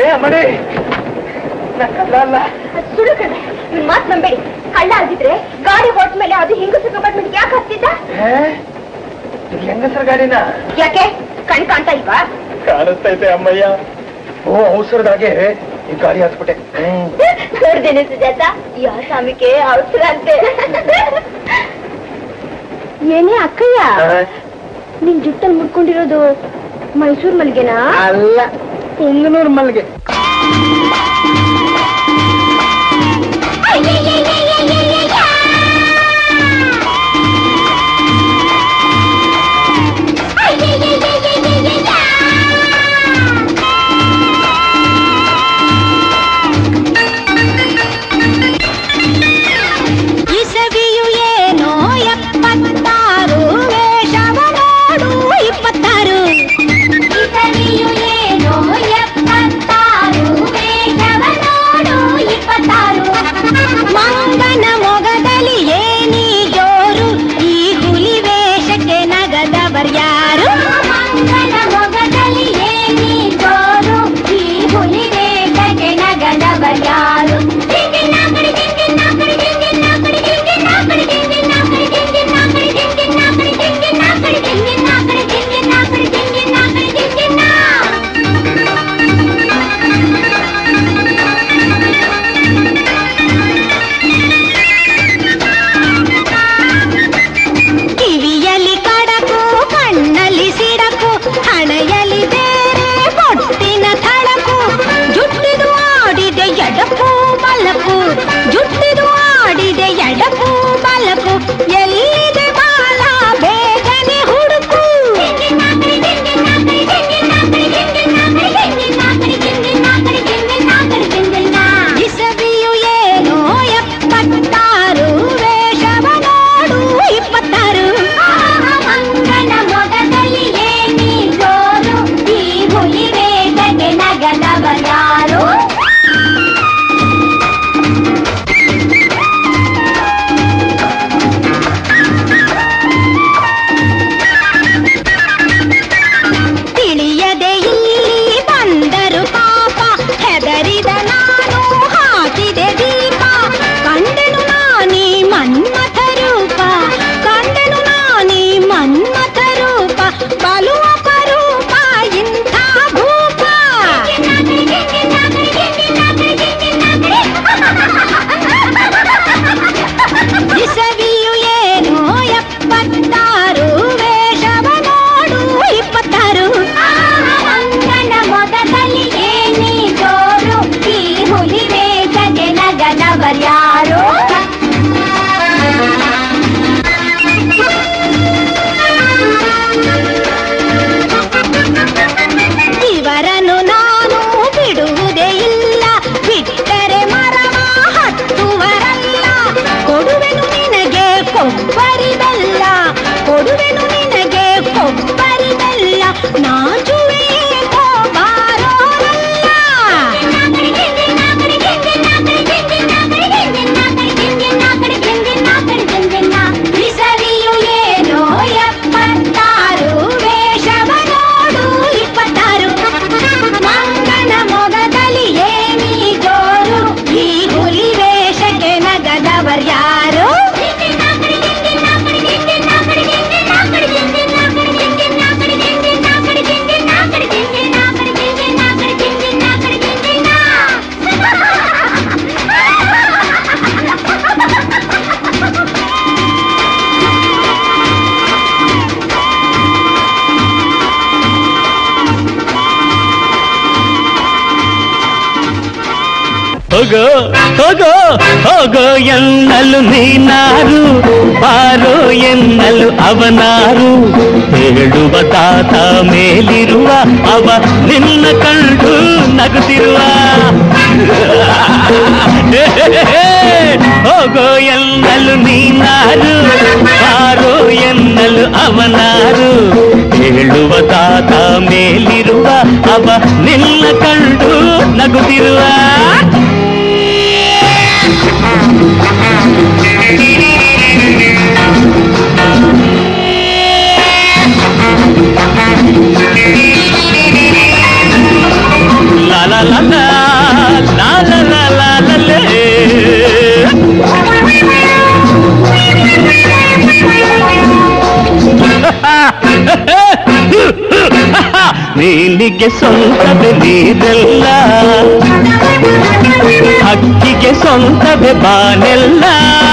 ಮಣಿ ನಕ್ಕಲ್ಲ ಅಲ್ಲ ಸುಳ್ಳು ಕಡೆ ನಿನ್ ಮಾತ್ ನಂಬೇಡಿ ಕಳ್ಳ ಆಗಿದ್ರೆ ಗಾಡಿ ಹೊಟ್ಟ ಮೇಲೆ ಅದು ಹಿಂಗಸು ಕಂಪಾರ್ಟ್ಮೆಂಟ್ ಯಾಕೆ ಹತ್ತಿದ್ದ ಹೇ? ಇದು ಹೆಂಗಸರ ಗಾಡಿನ ಯಾಕೆ ಕಣ್ ಕಾಣ್ತಾ ಇಲ್ವಾ ಕಾಣಿಸ್ತೈತೆ ಅಮ್ಮಯ್ಯ ಓ ಅವಸರದಾಗೆ ಈ ಗಾಡಿ ಹತ್ಬಿಟ್ಟೆ ಹ್ಮ್ ನೋಡ್ದೇನೆ ಸುಜಾತ ಈ ಆಸಾಮಿಗೆ ಅವಸರ ಅಂತೆ ಏನೇ ಅಕ್ಕಯ್ಯ ನಿನ್ ಜುಟ್ಟಲ್ಲಿ ಮುಡ್ಕೊಂಡಿರೋದು ಮೈಸೂರ್ ಮಲ್ಗೆನಾ ಅಲ್ಲ ಪುಂಗನೂರ್ ಮಲ್ಗೆ ಇಸವಿಯು ಏನೋ ಎಪ್ಪತ್ತಾರು ವೇಷವ ನೋಡು ಇಪ್ಪತ್ತಾರು ಇಸವಿಯು ಏನೋ ಎಪ್ಪತ್ತಾರು ವೇಷವ ನೋಡು ಇಪ್ಪತ್ತಾರು ಮಂಗನ ಮೊಗದಲ್ಲಿ ಏನಿ ಜೋರು ಈ ಹುಲಿ ವೇಷಕ್ಕೆ ನಗದವರ್ಯಾರು ಮಂಗನ ಮೊಗದಲ್ಲಿ ಏನಿ ಜೋರು ಈ ಹುಲಿ ವೇಷಕ್ಕೆ ನಗದವರ್ಯಾರು ಕಿವಿಯಲ್ಲಿ ಕಡಕು ಕಣ್ಣಲ್ಲಿ ಸಿಡಕು ಹಣೆಯಲ್ಲಿ ಬೇರೆ ಬೊಟ್ಟಿನ ಥಳಕು ಜುಟ್ಟಿದು ಆಡಿದೆ ಎಡಕು ಬಲಕು ಜುಟ್ಟಿದು ಆಡಿದೆ ಎಡಕು ಬಲಕು ಎಲ್ಲಿದೆ ಬಾಲ ಬೇಗನೆ ಹುಡುಕು ಇಸವಿಯು ಏನೋ ಎಪ್ಪತ್ತಾರು ವೇಷವ ನೋಡು ಇಪ್ಪತ್ತಾರು ಮಂಗನ ಮೊಗದಲ್ಲಿ ಏನಿ ಜೋರು ಈ ಹುಲಿ ವೇಗಕ್ಕೆ ನಗದವ ಯಾರು ತಿಳಿಯದೆ ಇಲ್ಲಿ ಬಂದರು ಪಾಪ ಹೆದರಿದ ನಾನು ಹಾಕಿದೆ ದೀಪ ಕಂಡೆನು ನಾನಿ ಮನ್ಮಥ ರೂಪ ಕಂಡೆನು ನಾನಿ ಮನ್ಮಥ ರೂಪ ಬಲು ಅಪರೂಪ ಇಂಥ ಭೂಪ ಇಸವಿಯು ಏನೋ ಎಪ್ಪತ್ತಾರು ವೇಷವ ನೋಡು ಇಪ್ಪತ್ತಾರು ಮಂಗನ ಮೊದಲಲ್ಲಿ ಏನಿ ಜೋರು ಈ ಹುಲಿ ವೇಷಕ್ಕೆ ನಗದವರ್ಯಾರು ಇವರನ್ನು ನಾನು ಬಿಡುವುದೇ ಇಲ್ಲ ಬಿಟ್ಟರೆ ಮರವ ಹತ್ತುವರಲ್ಲ ಕೊಡುವೆನು ನಿನಗೆ ಕೊಬ್ಬರಿ ಬೆಲ್ಲ ಕೊಡುವೆನು ನಿನಗೆ ಕೊಬ್ಬರಿ ಬೆಲ್ಲ ನಾಚುವೆ ಏಕೋ ಬಾರೋರಲ್ಲ ಬಿಸರಿಯು ಏನೋ ಎಪ್ಪತ್ತಾರು ವೇಷವ ನೋಡು ಇಪ್ಪತ್ತಾರು ಮಂಗನ ಮೊಗದಲ್ಲಿ ಏನಿ ಜೋರು ಈ ಹುಲಿ ವೇಷಕ್ಕೆ ನಗದವರ್ಯಾರು ಹೋಗೋ ಹೋಗೋ ಹೋಗೋ ಎನ್ನಲು ನೀನಾರು ಬಾರೋ ಎನ್ನಲು ಅವನಾರು ಹೇಳುವ ತಾತ ಮೇಲಿರುವ ಅವ ನಿನ್ನ ಕಂಡು ನಗುತ್ತಿರುವ ಹೋಗೋ ಎನ್ನಲು ನೀನಾರು ಬಾರೋ ಎನ್ನಲು ಅವನಾರು ಹೇಳುವ ತಾತ ಮೇಲಿರುವ ಅವ ನಿನ್ನ ಕಂಡು ನಗುತ್ತಿರುವ ಲಾ ಲಾ la la la la la la la ಲೇ. ನೀನಿಗೆ ಸ್ವಂತವೇ ನೀರೆಲ್ಲ ಹಕ್ಕಿಗೆ ಸ್ವಂತವೇ ಬಾನೆಲ್ಲ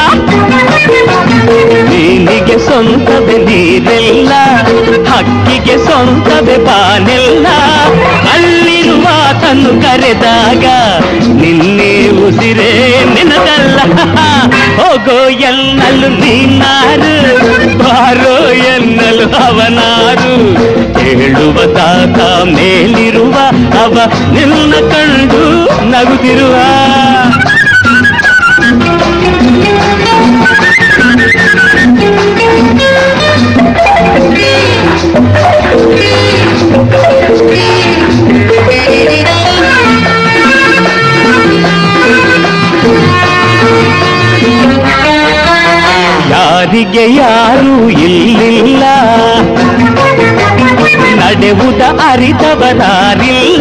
ನೀನಿಗೆ ಸ್ವಂತವೇ ನೀರೆಲ್ಲ ಹಕ್ಕಿಗೆ ಸ್ವಂತವೇ ಬಾನೆಲ್ಲ ಅಲ್ಲಿರುವ ತನ್ನು ಕರೆದಾಗ ನಿನ್ನೆ ಉಸಿರೇ ನಿನದಲ್ಲ ಹೋಗೋ ಎನ್ನಲು ನೀನಾರು ಬಾರೋ ಎನ್ನಲು ಅವನಾರು ಹೇಳುವ ತಾತ ಮೇಲಿರುವ ಅವ ನಿನ್ನ ಕಂಡು ನಗುತ್ತಿರುವ ಯಾರಿಗೆ ಯಾರು ಇಲ್ಲಿಲ್ಲ ನಡೆವುದ ಅರಿತವರಾರಿಲ್ಲ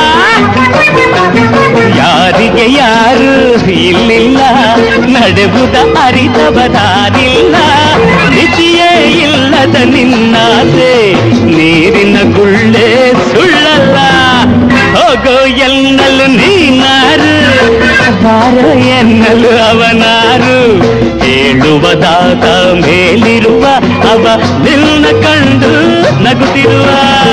ಯಾರಿಗೆ ಯಾರು ಇಲ್ಲಿಲ್ಲ ನಡೆವುದ ಅರಿತವರಾರಿಲ್ಲ ಮಿತಿಯೇ ಇಲ್ಲದ ನಿನ್ನಾಸೆ ನೀರಿನ ಗುಳ್ಳೆ ಸುಳ್ಳಲ್ಲ ಹೋಗೋ ಎನ್ನಲು ನೀನಾರು ಬಾರ ಎನ್ನಲು ಅವನಾರು ಹೇಳುವದಾದ ಮೇಲಿರುವ ಅವ ನಿನ್ನ ಕಂಡು ನಗುತ್ತಿರುವ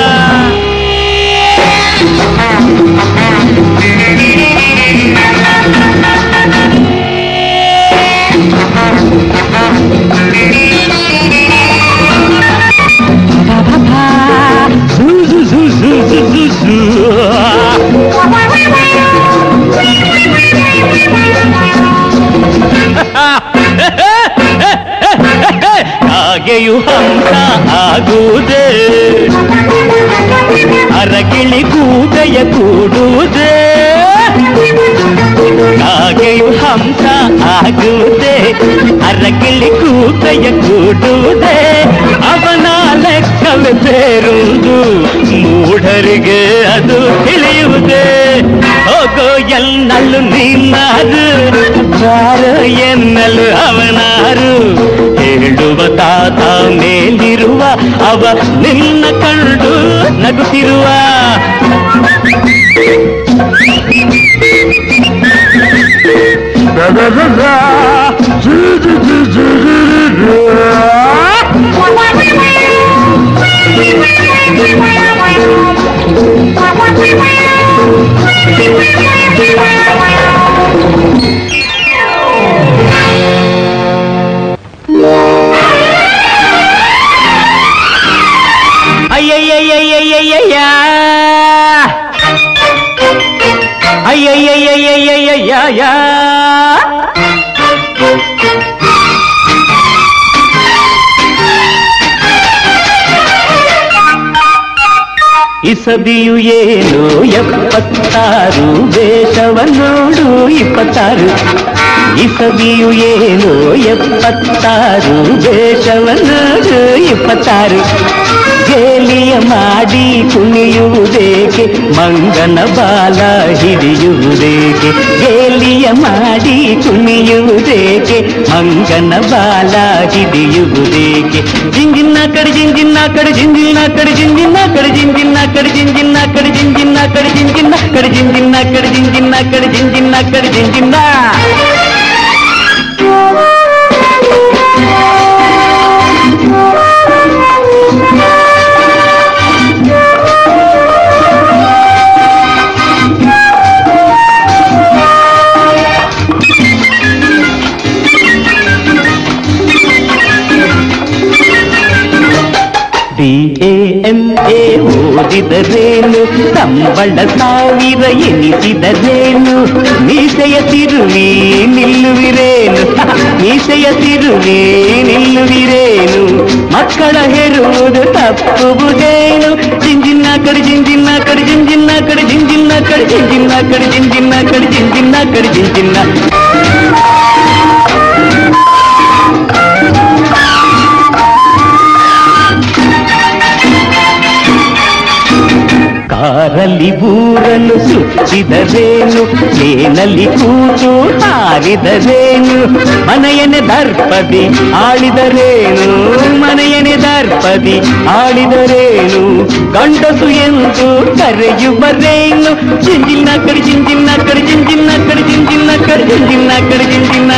ಝೂ ಝೂ ಝೂ ಝೂ ಝೂ ಝೂ ಝೂ. ಹಾಗೆಯು ಹಂಸ ಆಗುವುದೇ ಅರಗಿಳಿ ಕೂದಯ ಕೂಡುವುದೇ ಹಾಗೆಯು ಹಂಸ ಆಗುವುದೇ ಅರಗಿಳಿ ಕೂದಯ ಕೂಡುವುದೇ ಅವನ ಲೆಕ್ಕವೇ ಬೇರುವುದು ಮೂಢರಿಗೆ ಅದು ತಿಳಿಯುವುದೇ ಹೋಗೋ ಎನ್ನಲು ನೀನಾರು ಬಾರೋ ಎನ್ನಲು ಅವನಾರು ಹೇಳುವ ತಾತ ಮೇಲಿರುವ ಅವ ನಿನ್ನ ಕಂಡು ನಗುತ್ತಿರುವ ಅಯ್ಯಯ್ಯಯ್ಯಯ್ಯಯ್ಯಯ್ಯ ಅಯ್ಯಯ್ಯಯ್ಯಯ್ಯಯ್ಯಯ್ಯ ಇಸದಿಯು ಏನು ಎಪ್ಪತ್ತಾರು ವೇಷವ ನೋಡು ಇಪ್ಪತ್ತಾರು ಇಸದಿಯು ಏನು ಎಪ್ಪತ್ತಾರು ವೇಷವ ನೋಡು ಇಪ್ಪತ್ತಾರು ಗೇಲಿಯ ಮಾಡಿ ಕುಣಿಯುವುದೇಕೆ ಮಂಗನ ಬಾಲ ಹಿಡಿಯುವುದೇಕೆ ಗೇಲಿಯ ಮಾಡಿ ಕುಣಿಯುವುದೇಕೆ ಮಂಗನ ಬಾಲ ಹಿಡಿಯುವುದೇಕೆ ಜಿಂಜಿನ್ನ ಕಡೆ ಜಿಂಜಿನ್ನ ಕಡೆ ಜಿಂಜಿನ್ನ ಕಡೆ ಜಿಂಜಿನ್ನ ಕಡೆ ಜಿಂಜಿನ್ನ ಕಡೆ ಜಿಂಜಿನ್ನ ಕಡೆ ಜಿಂಜಿನ್ನ ಕಡೆ ಜಿಂಜಿನ್ನ ಕಡೆ ಜಿಂಜಿನ್ನ ಕಡೆ ಜಿಂಜಿನ್ನ ಕಡೆ ಜಿಂಜಿನ್ನ ಕಡೆ ಜಿಂಜಿನ್ನ ಡಿ ಎ ಎಂ ಎ ಓದಿದರೇನು ಸಂಬಳ ಸಾವಿರ ಎನಿಸಿದರೇನು ಮೀಸೆಯ ತಿರುವಿ ನಿಲ್ಲುವಿರೇನು ಮೀಸೆಯ ತಿರುವಿ ನಿಲ್ಲುವಿರೇನು ಮಕ್ಕಳ ಹೆರುವುದು ತಪ್ಪುವುದೇನು ಜಿಂಜಿನ್ನ ಕಡೆ ಜಿಂಜಿನ್ನ ಕಡೆ ಜಿಂಜಿನ್ನ ಕಡೆ ಜಿಂಜಿನ್ನ ಕಡೆ ಜಿಂಜಿನ್ನ ಕಡೆ ಜಿಂಜಿನ್ನ ಕಡೆ ಜಿಂಜಿನ್ನ ಕಡೆ ಜಿಂಜಿನ್ನ ಕಾರ ಕಾರಲ್ಲಿ ಊರನ್ನು ಸುತ್ತಿದರೇನು ಏನಲ್ಲಿ ಕೂತು ಹಾರಿದರೇನು ಮನೆಯನೆ ದರ್ಪದಿ ಆಳಿದರೇನು ಮನೆಯನೆ ದರ್ಪದಿ ಆಳಿದರೇನು ಗಂಡಸು ಎಂದು ಕರೆಯುವರೇನು ಜಿಂಜಿನ ಕಡಿ ಜಿಂಜಿನ ಕಡಿ ಜಿಂಜಿನ ಕಡಿ ಜಿಂಜಿನ ಕಡಿ ಜಿಂಜಿನ ಕಡಿ ಜಿಂಜಿನ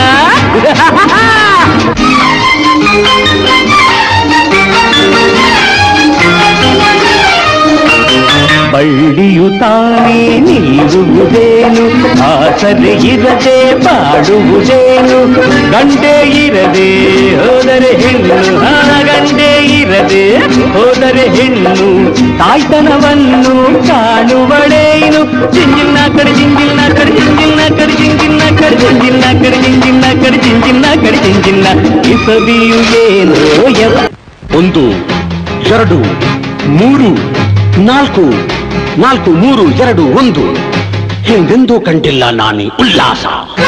ಬಳ್ಳಿಯು ತಾನೇ ನಿಲ್ಲುವುದೇನು ಆಸರೆ ಇರದೆ ಬಾಡುವುದೇನು ಗಂಡೆ ಇರದೆ ಹೋದರೆ ಹೆಣ್ಣು ಆ ಗಂಡೆ ಇರದೆ ಹೋದರೆ ಹೆಣ್ಣು ತಾಯ್ತನವನ್ನು ಕಾಣುವಳೇನು ಜಿಂಜಿನ ಕಡೆ ಜಿಂಜಿನ ಕಡೆ ಜಿಂಜಿನ ಕಡೆ ಜಿಂಜಿನ ಕಡೆ ಜಿಂಜಿನ ಕಡೆ ಜಿಂಜಿನ ಕಡೆ ಜಿಂಜಿನ ಕಡೆ ಜಿಂಜಿನ ಇಸವಿಯು ಏನು ಎವ ಒಂದು ಎರಡು ಮೂರು ನಾಲ್ಕು ನಾಲ್ಕು ಮೂರು ಎರಡು ಒಂದು ಎಂದೆಂದೂ ಕಂಡಿಲ್ಲ ನಾನಿ ಉಲ್ಲಾಸ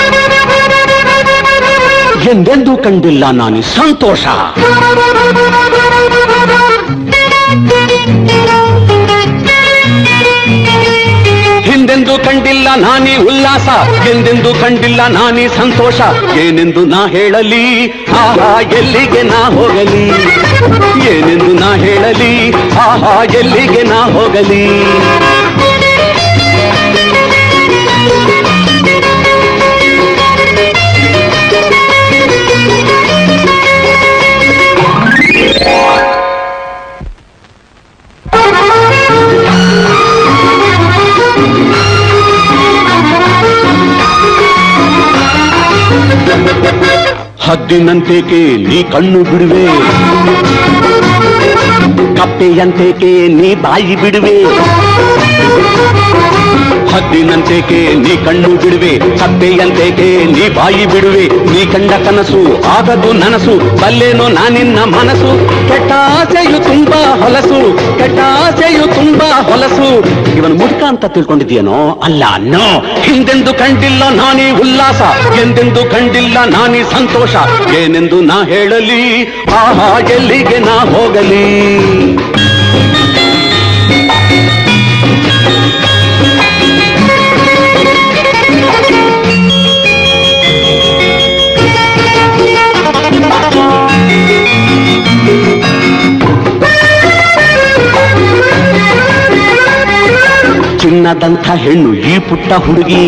ಎಂದೆಂದೂ ಕಂಡಿಲ್ಲ ನಾನಿ ಸಂತೋಷ ಹಿಂದೆಂದೂ ಕಂಡಿಲ್ಲ ನಾನಿ ಉಲ್ಲಾಸ ಎಂದೆಂದೂ ಕಂಡಿಲ್ಲ ನಾನಿ ಸಂತೋಷ ಏನೆಂದು ನಾ ಹೇಳಲಿ ಆಹಾ ಎಲ್ಲಿಗೆ ನಾ ಹೋಗಲಿ ಏನೆಂದು ನಾ ಹೇಳಲಿ ಆಹಾ ಎಲ್ಲಿಗೆ ನಾ ಹೋಗಲಿ ಹದ್ದಿನಂತೇಕೆ ನೀ ಕಣ್ಣು ಬಿಡುವೆ ಕಪ್ಪೆಯಂತೇಕೆ ನೀ ಬಾಯಿ ಬಿಡುವೆ ಹದ್ದಿನಂತೇಕೆ ನೀ ಕಣ್ಣು ಬಿಡುವೆ ಕಪ್ಪೆಯಂತೇಕೆ ನೀ ಬಾಯಿ ಬಿಡುವೆ ನೀ ಕಂಡ ಕನಸು ಆಗದು ನನಸು ಬಲ್ಲೇನೋ ನಾನಿನ್ನ ಮನಸ್ಸು ಕೆಟ್ಟ ಆಸೆಯು ತುಂಬಾ ಹೊಲಸು ಕೆಟ್ಟ ಆಸೆಯು ತುಂಬಾ ಹೊಲಸು ಇವನು ಮುಡ್ಕ ಅಂತ ತಿಳ್ಕೊಂಡಿದ್ಯೇನೋ ಅಲ್ಲ ನೋ ಹಿಂದೆಂದು ಕಂಡಿಲ್ಲ ನಾನಿ ಉಲ್ಲಾಸ ಎಂದೆಂದು ಕಂಡಿಲ್ಲ ನಾನಿ ಸಂತೋಷ ಏನೆಂದು ನಾ ಹೇಳಲಿ ಆಹಾ ಎಲ್ಲಿಗೆ ನಾ ಹೋಗಲಿ ಚಿನ್ನದಂಥ ಹೆಣ್ಣು ಈ ಪುಟ್ಟ ಹುಡುಗಿ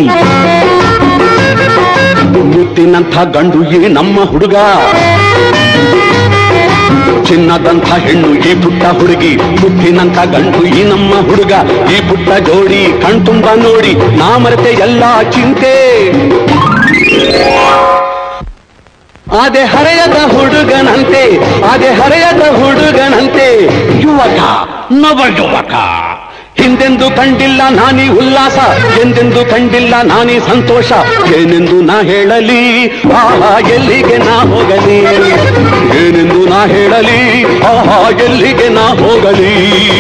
ಮುತ್ತಿನಂಥ ಗಂಡು ಈ ನಮ್ಮ ಹುಡುಗ ಚಿನ್ನದಂಥ ಹೆಣ್ಣು ಈ ಪುಟ್ಟ ಹುಡುಗಿ ಮುತ್ತಿನಂಥ ಗಂಡು ಈ ನಮ್ಮ ಹುಡುಗ ಈ ಪುಟ್ಟ ಜೋಡಿ ಕಣ್ತುಂಬ ನೋಡಿ ನಾ ಮರೆತೆ ಎಲ್ಲ ಚಿಂತೆ ಆದೆ ಹರೆಯದ ಹುಡುಗನಂತೆ ಆದೆ ಹರೆಯದ ಹುಡುಗನಂತೆ ಯುವಕ ನವ ಯುವಕ ಹಿಂದೆಂದು ಕಂಡಿಲ್ಲ ನಾನಿ ಉಲ್ಲಾಸ ಎಂದೆಂದು ಕಂಡಿಲ್ಲ ನಾನಿ ಸಂತೋಷ ಏನೆಂದು ನಾ ಹೇಳಲಿ ಆಹಾ ಎಲ್ಲಿಗೆ ನಾ ಹೋಗಲಿ ಏನೆಂದು ನಾ ಹೇಳಲಿ ಆಹಾ ಎಲ್ಲಿಗೆ ನಾ ಹೋಗಲಿ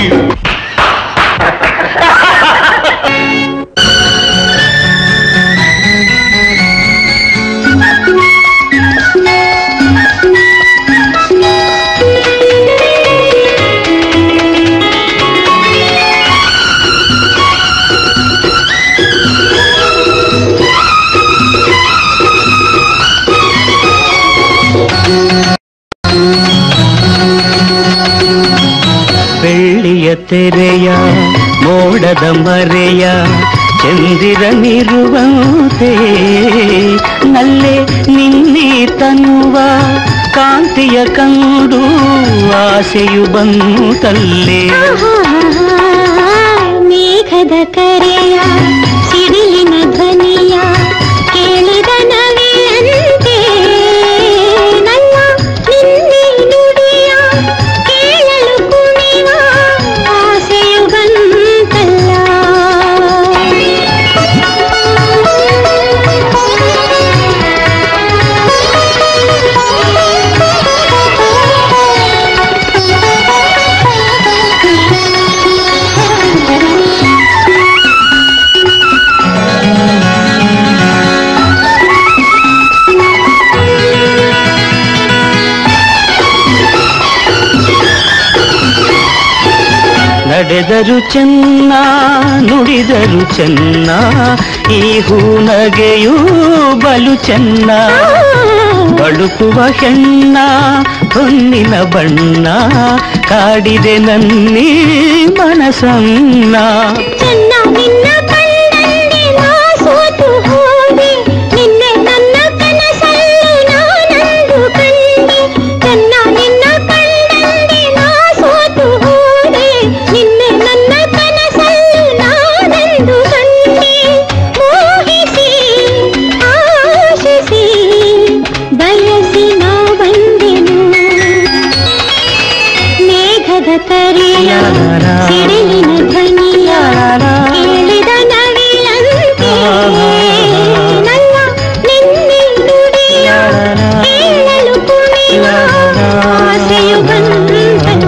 ಬೆಳ್ಳಿಯ ತೆರೆಯ ಮೋಡದ ಮರೆಯ ಚಂದಿರನಿರುವಂತೆ ನಲ್ಲೆ ನಿನ್ನೆ ತನ್ನುವ ಕಾಂತಿಯ ಕಂಡು ಆಸೆಯು ಬಂತಲ್ಲೇ ಮೇಘದ ಕರೆಯ ಸಿಡಿಲಿನ ಧ್ವನಿಯ ಕೇಳಿದ ನವೆಯಂತೆ ನನ್ನ ನಿನ್ನೆ ನುಡಿಯ ಕೇಳಲು ಕುಣಿವ ಆಸೆಯು ಬಂತಲ್ಲ ನಡೆದರು ಚೆನ್ನ ನುಡಿದರು ಚೆನ್ನ ಈ ಹೂನಗೆಯೂ ಬಲು ಚೆನ್ನ ಬಳುಕುವ ಹೆಣ್ಣ ಹೊನ್ನಿನ ಬಣ್ಣ ಕಾಡಿದೆ ನನ್ನೀ ಮನಸನ್ನ ಚೆನ್ನ ನಿನ್ನ ಕಣ್ಣಲ್ಲಿ ನಾ ಸೋತು ಹೋದೆ ನಿನ್ನೆ ನನ್ನ ಕನಸಲ್ಲೂ ನಾನಂದು ಕಂಡೆ ಚೆನ್ನ ನಿನ್ನ ಕಣ್ಣಲ್ಲಿ ನಾ ಸೋತು ಹೋದೆ ನಿನ್ನೆ ನನ್ನ ಕನಸಲ್ಲೂ ನಾನಂದು ಕಂಡೆ ಮೋಹಿಸಿ ಆಶಿಸಿ ಬಯಸಿ ನಾ ಬಂದೆನು ಮೇಘದ ಕರೆಯ ಸಿಡಿಲಿನ ಧ್ವನಿಯ ಕೇಳಿದ ನವಿಲಂತೆ ನನ್ನ ನಿನ್ನೆ ನುಡಿಯ ಕೇಳಲು ಕುಣಿವ ಆಸೆಯು ಬಂತಲ್ಲ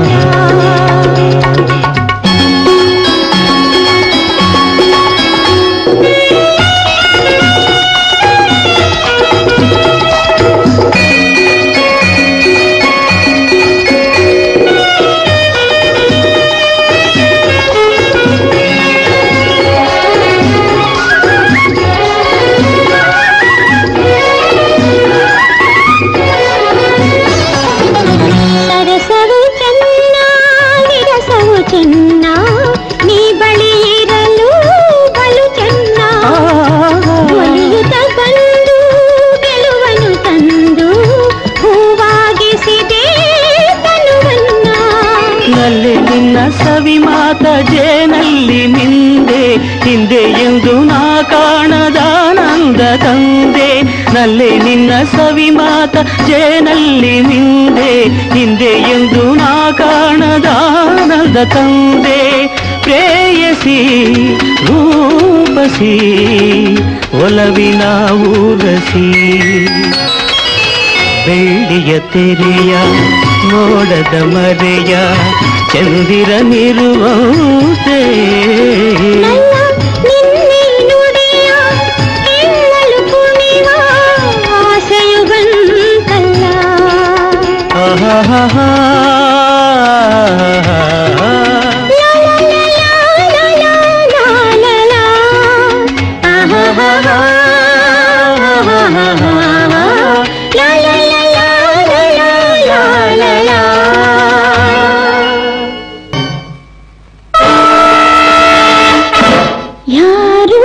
ಸರಸವು ಚೆನ್ನ ವಿರಸವು ಚೆನ್ನ ನೀ ಬಳಿ ಇರಲು ಬಲು ಚೆನ್ನ ಒಲಿಯುತ್ತ ಬಂದು ಗೆಲುವನು ತಂದು ಹೂವಾಗಿಸಿದೆ ತನುವನ್ನ ನಲ್ಲಿ ನಿನ್ನ ಸವಿ ಮಾತ ಜೇನಲ್ಲಿ ನಿಂದೆ ಹಿಂದೆ ಎಂದು ನಾ ಕಾಣದಾನಂದ ತಂದೆ ನಲ್ಲಿ ನಿನ್ನ ಸವಿ ಮಾತ ಜೇನಲ್ಲಿ ನಿಂದೆ ಹಿಂದೆ ಎಂದು ನಾ ಕಾಣದಾನಂದ ತಂದೆ ಪ್ರೇಯಸಿ ರೂಪಸಿ ಒಲವಿನ ಊರಸಿ ಬೆಳ್ಳಿಯ ತೆರೆಯ ಮೋಡದ ಮರೆಯ ಚಂದಿರನಿರುವಂತೆ ನನ್ನ ನಿನ್ನೆ ನುಡಿಯ ಕೇಳಲು ಕುಣಿವ ಆಸೆಯು ಬಂತಲ್ಲ ಆಹಾಹಾಹಾ. ಲಾ ಲಾ ಲಾ ಲಾ ಲಾ ಲಾ ಲಾ ಲಾ. ಆಹಾಹಾಹಾ. ಲಾ ಲಾ ಲಾ ಲಾ ಲಾ ಲಾ ಲಾ ಲಾ. ಯಾರು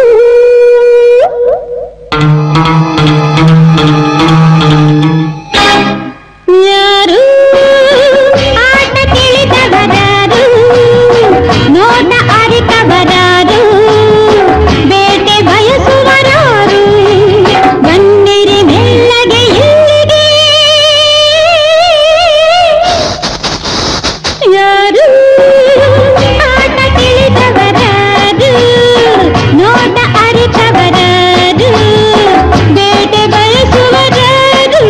ಯಾರು ಆಟ ತಿಳಿದವರಾರು ನೋಟ ಅರಿತವರಾರು ಬೇಟೆ ಬಯಸುವರಾರು ಬನ್ನಿರಿ ಮೆಲ್ಲಗೆ ಇಲ್ಲಿಗೆ ಯಾರು ಆಟ ತಿಳಿದವರಾರು ನೋಟ ಅರಿತವರಾರು ಬೇಟೆ ಬಯಸುವರಾರು